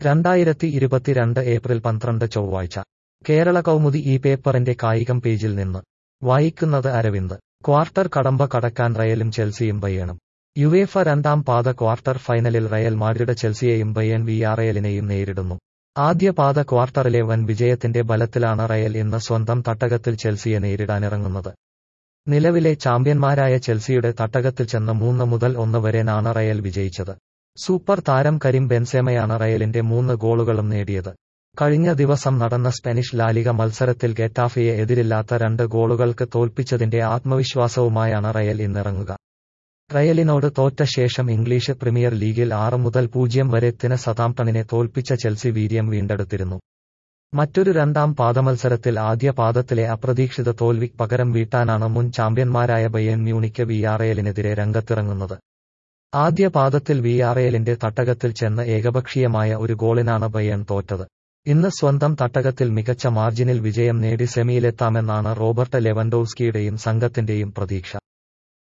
രണ്ടായിരത്തി ഇരുപത്തിരണ്ട് ഏപ്രിൽ പന്ത്രണ്ട് ചൊവ്വാഴ്ച കേരള കൗമുദി ഈ പേപ്പറിന്റെ കായികം പേജിൽ നിന്ന് വായിക്കുന്നത് അരവിന്ദ് ക്വാർട്ടർ കടമ്പ കടക്കാൻ റയലും ചെൽസിയും ബയ്യണും യുവേഫ രണ്ടാം പാദ ക്വാർട്ടർ ഫൈനലിൽ റയൽ മാഡ്രിഡ് ചെൽസിയെയും ബയ്യൻ വിയാറയലിനെയും നേരിടുന്നു ആദ്യ പാദ ക്വാർട്ടറിലെ വൻ വിജയത്തിന്റെ ബലത്തിലാണ് റയൽ ഇന്ന് സ്വന്തം തട്ടകത്തിൽ ചെൽസിയെ നേരിടാനിറങ്ങുന്നത് നിലവിലെ ചാമ്പ്യന്മാരായ ചെൽസിയുടെ തട്ടകത്തിൽ ചെന്ന് മൂന്ന് മുതൽ ഒന്ന് വരെ നാണ് റയൽ വിജയിച്ചത് സൂപ്പർ താരം കരീം ബെൻസേമയാണ് റയലിന്റെ മൂന്ന് ഗോളുകളും നേടിയത് കഴിഞ്ഞ ദിവസം നടന്ന സ്പാനിഷ് ലാലിക മത്സരത്തിൽ ഗെറ്റാഫയെ എതിരില്ലാത്ത രണ്ട് ഗോളുകൾക്ക് തോൽപ്പിച്ചതിന്റെ ആത്മവിശ്വാസവുമായാണ് റയൽ ഇന്നിറങ്ങുക റയലിനോട് തോറ്റ ശേഷം ഇംഗ്ലീഷ് പ്രീമിയർ ലീഗിൽ ആറ് മുതൽ പൂജ്യം വരെ ത്തിന് സതാംപ്ടണിനെ തോൽപ്പിച്ച ചെൽസി വീര്യം വീണ്ടെടുത്തിരുന്നു മറ്റൊരു രണ്ടാം പാദമത്സരത്തിൽ ആദ്യ പാദത്തിലെ അപ്രതീക്ഷിത തോൽവി പകരം വീട്ടാനാണ് മുൻ ചാമ്പ്യന്മാരായ ബയൻ മ്യൂണിക്ക് വിയാറയലിനെതിരെ രംഗത്തിറങ്ങുന്നത് ആദ്യ പാദത്തിൽ വിയാറയലിന്റെ തട്ടകത്തിൽ ചെന്ന് ഏകപക്ഷീയമായ ഒരു ഗോളിനാണ് ബയൺ തോറ്റത് ഇന്ന് സ്വന്തം തട്ടകത്തിൽ മികച്ച മാർജിനിൽ വിജയം നേടി സെമിയിലെത്താമെന്നാണ് റോബർട്ട് ലെവൻഡോവ്സ്കിയുടെയും സംഘത്തിന്റെയും പ്രതീക്ഷ